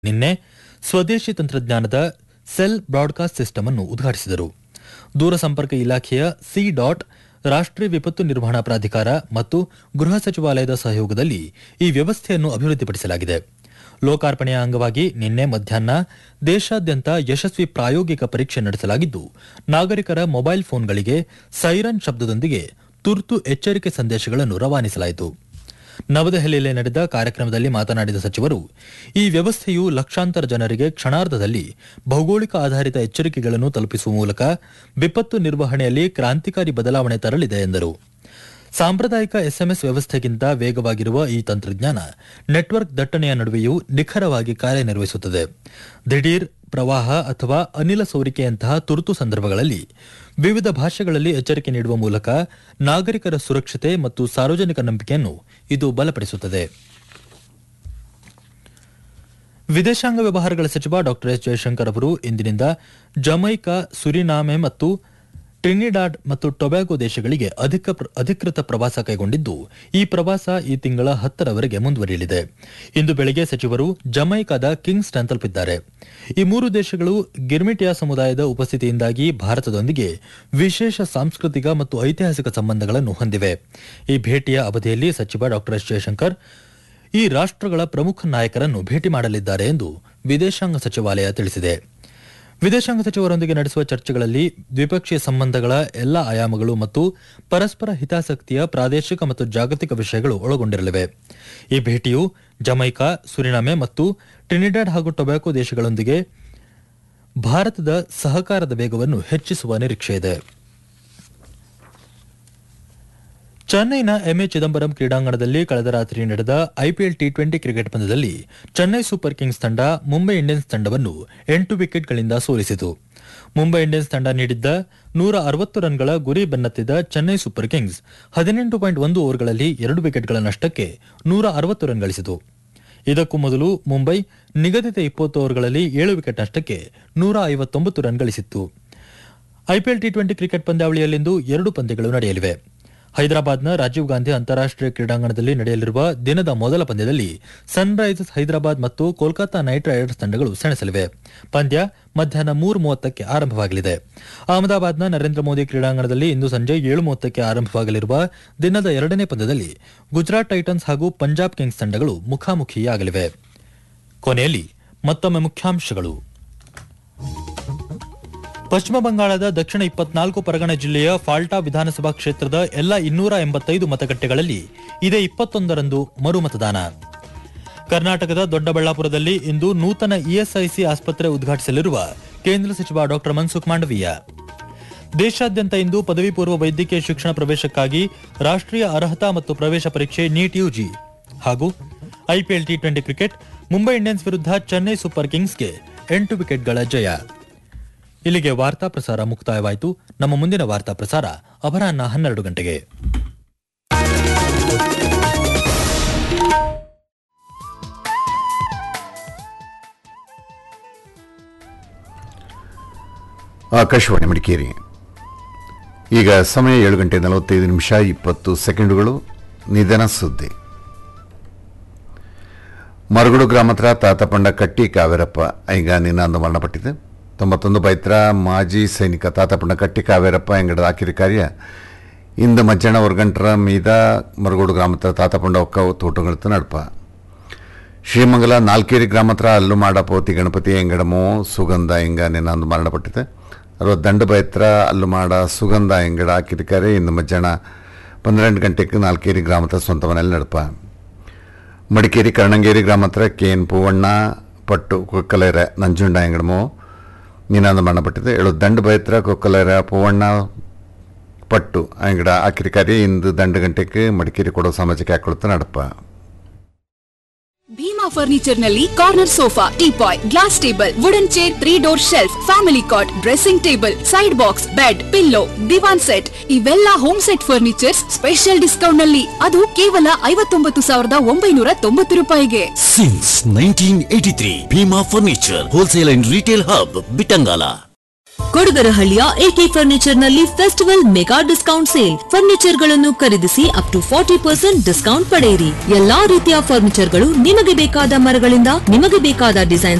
ನಿನ್ನೆ ಸ್ವದೇಶಿ ತಂತ್ರಜ್ಞಾನದ ಸೆಲ್ ಬ್ರಾಡ್ಕಾಸ್ಟ್ ಸಿಸ್ಟಮ್ ಅನ್ನು ಉದ್ಘಾಟಿಸಿದರು ದೂರಸಂಪರ್ಕ ಇಲಾಖೆಯ ಸಿ ಡಾಟ್ ರಾಷ್ಟ್ರೀಯ ವಿಪತ್ತು ನಿರ್ವಹಣಾ ಪ್ರಾಧಿಕಾರ ಮತ್ತು ಗೃಹ ಸಚಿವಾಲಯದ ಸಹಯೋಗದಲ್ಲಿ ಈ ವ್ಯವಸ್ಥೆಯನ್ನು ಅಭಿವೃದ್ಧಿಪಡಿಸಲಾಗಿದೆ ಲೋಕಾರ್ಪಣೆಯ ಅಂಗವಾಗಿ ನಿನ್ನೆ ಮಧ್ಯಾಹ್ನ ದೇಶಾದ್ಯಂತ ಯಶಸ್ವಿ ಪ್ರಾಯೋಗಿಕ ಪರೀಕ್ಷೆ ನಡೆಸಲಾಗಿದ್ದು ನಾಗರಿಕರ ಮೊಬೈಲ್ ಫೋನ್ಗಳಿಗೆ ಸೈರನ್ ಶಬ್ದದೊಂದಿಗೆ ತುರ್ತು ಎಚ್ಚರಿಕೆ ಸಂದೇಶಗಳನ್ನು ರವಾನಿಸಲಾಯಿತು ನವದೆಹಲಿಯಲ್ಲಿ ನಡೆದ ಕಾರ್ಯಕ್ರಮದಲ್ಲಿ ಮಾತನಾಡಿದ ಸಚಿವರು ಈ ವ್ಯವಸ್ಥೆಯು ಲಕ್ಷಾಂತರ ಜನರಿಗೆ ಕ್ಷಣಾರ್ಧದಲ್ಲಿ ಭೌಗೋಳಿಕ ಆಧಾರಿತ ಎಚ್ಚರಿಕೆಗಳನ್ನು ತಲುಪಿಸುವ ಮೂಲಕ ವಿಪತ್ತು ನಿರ್ವಹಣೆಯಲ್ಲಿ ಕ್ರಾಂತಿಕಾರಿ ಬದಲಾವಣೆ ತರಲಿದೆ ಎಂದರು ಸಾಂಪ್ರದಾಯಿಕ ಎಸ್ಎಂಎಸ್ ವ್ಯವಸ್ಥೆಗಿಂತ ವೇಗವಾಗಿರುವ ಈ ತಂತ್ರಜ್ಞಾನ ನೆಟ್ವರ್ಕ್ ದಟ್ಟಣೆಯ ನಡುವೆಯೂ ನಿಖರವಾಗಿ ಕಾರ್ಯನಿರ್ವಹಿಸುತ್ತದೆ ದಿಢೀರ್ ಪ್ರವಾಹ ಅಥವಾ ಅನಿಲ ಸೋರಿಕೆಯಂತಹ ತುರ್ತು ಸಂದರ್ಭಗಳಲ್ಲಿ ವಿವಿಧ ಭಾಷೆಗಳಲ್ಲಿ ಎಚ್ಚರಿಕೆ ನೀಡುವ ಮೂಲಕ ನಾಗರಿಕರ ಸುರಕ್ಷತೆ ಮತ್ತು ಸಾರ್ವಜನಿಕ ನಂಬಿಕೆಯನ್ನು ಇದು ಬಲಪಡಿಸುತ್ತದೆ ವಿದೇಶಾಂಗ ವ್ಯವಹಾರಗಳ ಸಚಿವ ಡಾ ಎಸ್ ಜಯಶಂಕರ್ ಅವರು ಇಂದಿನಿಂದ ಜಮೈಕಾ ಸುರಿನಾಮೆ ಮತ್ತು ಟ್ರಿನಿಡಾಡ್ ಮತ್ತು ಟೊಬ್ಯಾಗೊ ದೇಶಗಳಿಗೆ ಅಧಿಕ ಅಧಿಕೃತ ಪ್ರವಾಸ ಕೈಗೊಂಡಿದ್ದು ಈ ಪ್ರವಾಸ ಈ ತಿಂಗಳ ಹತ್ತರವರೆಗೆ ಮುಂದುವರಿಯಲಿದೆ ಇಂದು ಬೆಳಗ್ಗೆ ಸಚಿವರು ಜಮೈಕಾದ ಕಿಂಗ್ಸ್ಟನ್ ತಲುಪಿದ್ದಾರೆ ಈ ಮೂರು ದೇಶಗಳು ಗಿರ್ಮಿಟಿಯಾ ಸಮುದಾಯದ ಉಪಸ್ಥಿತಿಯಿಂದಾಗಿ ಭಾರತದೊಂದಿಗೆ ವಿಶೇಷ ಸಾಂಸ್ಕೃತಿಕ ಮತ್ತು ಐತಿಹಾಸಿಕ ಸಂಬಂಧಗಳನ್ನು ಹೊಂದಿವೆ ಈ ಭೇಟಿಯ ಅವಧಿಯಲ್ಲಿ ಸಚಿವ ಡಾ ಎಸ್ ಜಯಶಂಕರ್ ಈ ರಾಷ್ಟ್ರಗಳ ಪ್ರಮುಖ ನಾಯಕರನ್ನು ಭೇಟಿ ಮಾಡಲಿದ್ದಾರೆ ಎಂದು ವಿದೇಶಾಂಗ ಸಚಿವಾಲಯ ತಿಳಿಸಿದೆ ವಿದೇಶಾಂಗ ಸಚಿವರೊಂದಿಗೆ ನಡೆಸುವ ಚರ್ಚೆಗಳಲ್ಲಿ ದ್ವಿಪಕ್ಷೀಯ ಸಂಬಂಧಗಳ ಎಲ್ಲ ಆಯಾಮಗಳು ಮತ್ತು ಪರಸ್ಪರ ಹಿತಾಸಕ್ತಿಯ ಪ್ರಾದೇಶಿಕ ಮತ್ತು ಜಾಗತಿಕ ವಿಷಯಗಳು ಒಳಗೊಂಡಿರಲಿವೆ ಈ ಭೇಟಿಯು ಜಮೈಕಾ ಸುರಿನಾಮೆ ಮತ್ತು ಟ್ರಿನಿಡಾಡ್ ಹಾಗೂ ಟೊಬ್ಯಾಕೊ ದೇಶಗಳೊಂದಿಗೆ ಭಾರತದ ಸಹಕಾರದ ವೇಗವನ್ನು ಹೆಚ್ಚಿಸುವ ನಿರೀಕ್ಷೆಯಿದೆ ಚೆನ್ನೈನ ಎಂಎ ಚಿದಂಬರಂ ಕ್ರೀಡಾಂಗಣದಲ್ಲಿ ಕಳೆದ ರಾತ್ರಿ ನಡೆದ ಐಪಿಎಲ್ ಟಿ ಟ್ವೆಂಟಿ ಕ್ರಿಕೆಟ್ ಪಂದ್ಯದಲ್ಲಿ ಚೆನ್ನೈ ಸೂಪರ್ ಕಿಂಗ್ಸ್ ತಂಡ ಮುಂಬೈ ಇಂಡಿಯನ್ಸ್ ತಂಡವನ್ನು ಎಂಟು ವಿಕೆಟ್ಗಳಿಂದ ಸೋಲಿಸಿತು ಮುಂಬೈ ಇಂಡಿಯನ್ಸ್ ತಂಡ ನೀಡಿದ್ದ ನೂರ ಅರವತ್ತು ರನ್ಗಳ ಗುರಿ ಬೆನ್ನತ್ತಿದ ಚೆನ್ನೈ ಸೂಪರ್ ಕಿಂಗ್ಸ್ ಹದಿನೆಂಟು ಪಾಯಿಂಟ್ ಒಂದು ಓವರ್ಗಳಲ್ಲಿ ಎರಡು ವಿಕೆಟ್ಗಳ ನಷ್ಟಕ್ಕೆ ನೂರ ಅರವತ್ತು ರನ್ ಗಳಿಸಿತು ಇದಕ್ಕೂ ಮೊದಲು ಮುಂಬೈ ನಿಗದಿತ ಇಪ್ಪತ್ತು ಓವರ್ಗಳಲ್ಲಿ ಏಳು ವಿಕೆಟ್ ನಷ್ಟಕ್ಕೆ ನೂರ ಐವತ್ತೊಂಬತ್ತು ರನ್ ಗಳಿಸಿತ್ತು ಐಪಿಎಲ್ ಟಿ ಟ್ವೆಂಟಿ ಕ್ರಿಕೆಟ್ ಪಂದ್ಯಾವಳಿಯಲ್ಲಿಂದು ಎರಡು ಪಂದ್ಯಗಳು ನಡೆಯಲಿವೆ ಹೈದರಾಬಾದ್ನ ರಾಜೀವ್ ಗಾಂಧಿ ಅಂತಾರಾಷ್ಟೀಯ ಕ್ರೀಡಾಂಗಣದಲ್ಲಿ ನಡೆಯಲಿರುವ ದಿನದ ಮೊದಲ ಪಂದ್ಯದಲ್ಲಿ ಸನ್ರೈಸರ್ಸ್ ಹೈದರಾಬಾದ್ ಮತ್ತು ಕೋಲ್ಕತಾ ನೈಟ್ ರೈಡರ್ಸ್ ತಂಡಗಳು ಸೆಣಸಲಿವೆ ಪಂದ್ಯ ಮಧ್ಯಾಹ್ನ ಮೂರು ಮೂವತ್ತಕ್ಕೆ ಆರಂಭವಾಗಲಿದೆ ಅಹಮದಾಬಾದ್ನ ನರೇಂದ್ರ ಮೋದಿ ಕ್ರೀಡಾಂಗಣದಲ್ಲಿ ಇಂದು ಸಂಜೆ ಏಳು ಮೂವತ್ತಕ್ಕೆ ಆರಂಭವಾಗಲಿರುವ ದಿನದ ಎರಡನೇ ಪಂದ್ಯದಲ್ಲಿ ಗುಜರಾತ್ ಟೈಟನ್ಸ್ ಹಾಗೂ ಪಂಜಾಬ್ ಕಿಂಗ್ಸ್ ತಂಡಗಳು ಮುಖಾಮುಖಿಯಾಗಲಿವೆ ಕೊನೆಯಲ್ಲಿ ಮತ್ತೊಮ್ಮೆ ಮುಖ್ಯಾಂಶಗಳು ಪಶ್ಚಿಮ ಬಂಗಾಳದ ದಕ್ಷಿಣ ಇಪ್ಪತ್ನಾಲ್ಕು ಪರಗಣ ಜಿಲ್ಲೆಯ ಫಾಲ್ಟಾ ವಿಧಾನಸಭಾ ಕ್ಷೇತ್ರದ ಎಲ್ಲ ಇನ್ನೂರ ಎಂಬತ್ತೈದು ಮತಗಟ್ಟೆಗಳಲ್ಲಿ ಇದೇ ಇಪ್ಪತ್ತೊಂದರಂದು ಮರುಮತದಾನ ಕರ್ನಾಟಕದ ದೊಡ್ಡಬಳ್ಳಾಪುರದಲ್ಲಿ ಇಂದು ನೂತನ ಇಎಸ್ಐಸಿ ಆಸ್ಪತ್ರೆ ಉದ್ಘಾಟಿಸಲಿರುವ ಕೇಂದ್ರ ಸಚಿವ ಡಾ ಮನ್ಸುಖ್ ಮಾಂಡವೀಯ ದೇಶಾದ್ಯಂತ ಇಂದು ಪದವಿ ಪೂರ್ವ ವೈದ್ಯಕೀಯ ಶಿಕ್ಷಣ ಪ್ರವೇಶಕ್ಕಾಗಿ ರಾಷ್ಟ್ರೀಯ ಅರ್ಹತಾ ಮತ್ತು ಪ್ರವೇಶ ಪರೀಕ್ಷೆ ನೀಟ್ ಯುಜಿ ಹಾಗೂ IPL T twenty cricket Mumbai Indians ವಿರುದ್ಧ ಚೆನ್ನೈ ಸೂಪರ್ ಕಿಂಗ್ಸ್ಗೆ ಎಂಟು ವಿಕೆಟ್ಗಳ ಜಯ ಇಲ್ಲಿಗೆ ವಾರ್ತಾ ಪ್ರಸಾರ ಮುಕ್ತಾಯವಾಯಿತು ನಮ್ಮ ಮುಂದಿನ ವಾರ್ತಾ ಪ್ರಸಾರ ಅಪರಾಹ್ನ ಹನ್ನೆರಡು ಗಂಟೆಗೆ ಆಕಾಶವಾಣಿ ಮಡಿಕೇರಿ ಈಗ ಸಮಯ ಏಳು ಗಂಟೆ ನಲವತ್ತೈದು ನಿಮಿಷ ಇಪ್ಪತ್ತು ಸೆಕೆಂಡುಗಳು ನಿಧನ ಸುದ್ದಿ ಮರಗುಡು ಗ್ರಾಮತ್ರ ತಾತಪಂಡ ಕಟ್ಟಿ ಕಾವೇರಪ್ಪ ಈಗ ನಿನ್ನಾಂದು ಮರಣಪಟ್ಟಿದೆ ತೊಂಬತ್ತೊಂದು ಬೈತ್ರ ಮಾಜಿ ಸೈನಿಕ ತಾತಪಂಡ ಕಟ್ಟಿ ಕಾವೇರಪ್ಪ ಎಂಗಡದ ಆಕಿರಿ ಕಾರ್ಯ ಇಂದು ಮಧ್ಯಾಹ್ನ ಹೊರಗಂಟರ ಮೀದ ಮರಗೋಡು ಗ್ರಾಮತ್ರ ತಾತಪಂಡ ಒಕ್ಕ ತೋಟಗಳತ್ತ ನಡಪ ಶ್ರೀಮಂಗಲ ನಾಲ್ಕೇರಿ ಗ್ರಾಮತ್ರ ಅಲ್ಲು ಮಾಡಪೋತಿ ಗಣಪತಿ ಎಂಗಡಮೋ ಸುಗಂಧ ಎಂಗ ನಿನ್ನಾಂದು ಮರಣಪಟ್ಟಿದೆ ಅರವತ್ತು ದಂಡ ಬೈತ್ರ ಅಲ್ಲು ಮಾಡ ಸುಗಂಧ ಎಂಗಡ ಆಕಿರಿಕಾರೆ ಇಂದು ಮಧ್ಯಾಹ್ನ ಪನ್ನೆರಡು ಗಂಟೆಗೆ ನಾಲ್ಕೇರಿ ಗ್ರಾಮತ್ರ ಸ್ವಂತ ಮನೆಯಲ್ಲಿ ನಡಪ ಮಡಿಕೇರಿ ಕರ್ಣಂಗೇರಿ ಗ್ರಾಮ ಹತ್ರ ಕೆ ಎನ್ ಪೂವಣ್ಣ ಪಟ್ಟು ಕೊಕ್ಕಲೇರ ನಂಜುಂಡ ಎಂಗಡಮೋ ನೀನಾಂದು ಮರಣಪಟ್ಟಿದೆ ಏಳು ದಂಡ ಬೈತ್ರ ಕೊಕ್ಕಲೇರ ಪೂವಣ್ಣ ಪಟ್ಟು ಅಂಗಡ ಆಕಿರಿಕಾರಿ ಇಂದು ದಂಡ ಗಂಟೆಗೆ ಮಡಿಕೇರಿ ಕೊಡೋ ಸಮಾಜಕ್ಕೆ ಹಾಕೊಳ್ತಾ ನಡಪ ಭೀಮಾ ಫರ್ನಿಚರ್ ನಲ್ಲಿ corner sofa teapoy glass table wooden chair three door shelf family cot dressing table side box bed pillow divan set ಇವೆಲ್ಲ home set furnitures special discount ನಲ್ಲಿ ಅದು ಕೇವಲ ಐವತ್ತೊಂಬತ್ತು ಸಾವಿರದ ಒಂಬೈನೂರ ತೊಂಬತ್ತು ರೂಪಾಯಿಗೆ Since 1983, Bhima Furniture, Wholesale and Retail Hub, Bitangala. ಕೊಡಗರಹಳ್ಳಿಯ ಎಕೆ ಫರ್ನಿಚರ್ ನಲ್ಲಿ festival mega discount sale furniture ಗಳನ್ನು ಖರೀದಿಸಿ up to forty percent discount ಪಡೆಯಿರಿ ಎಲ್ಲಾ ರೀತಿಯ ಫರ್ನಿಚರ್ ಗಳು ನಿಮಗೆ ಬೇಕಾದ ಮರಗಳಿಂದ ನಿಮಗೆ ಬೇಕಾದ ಡಿಸೈನ್ಸ್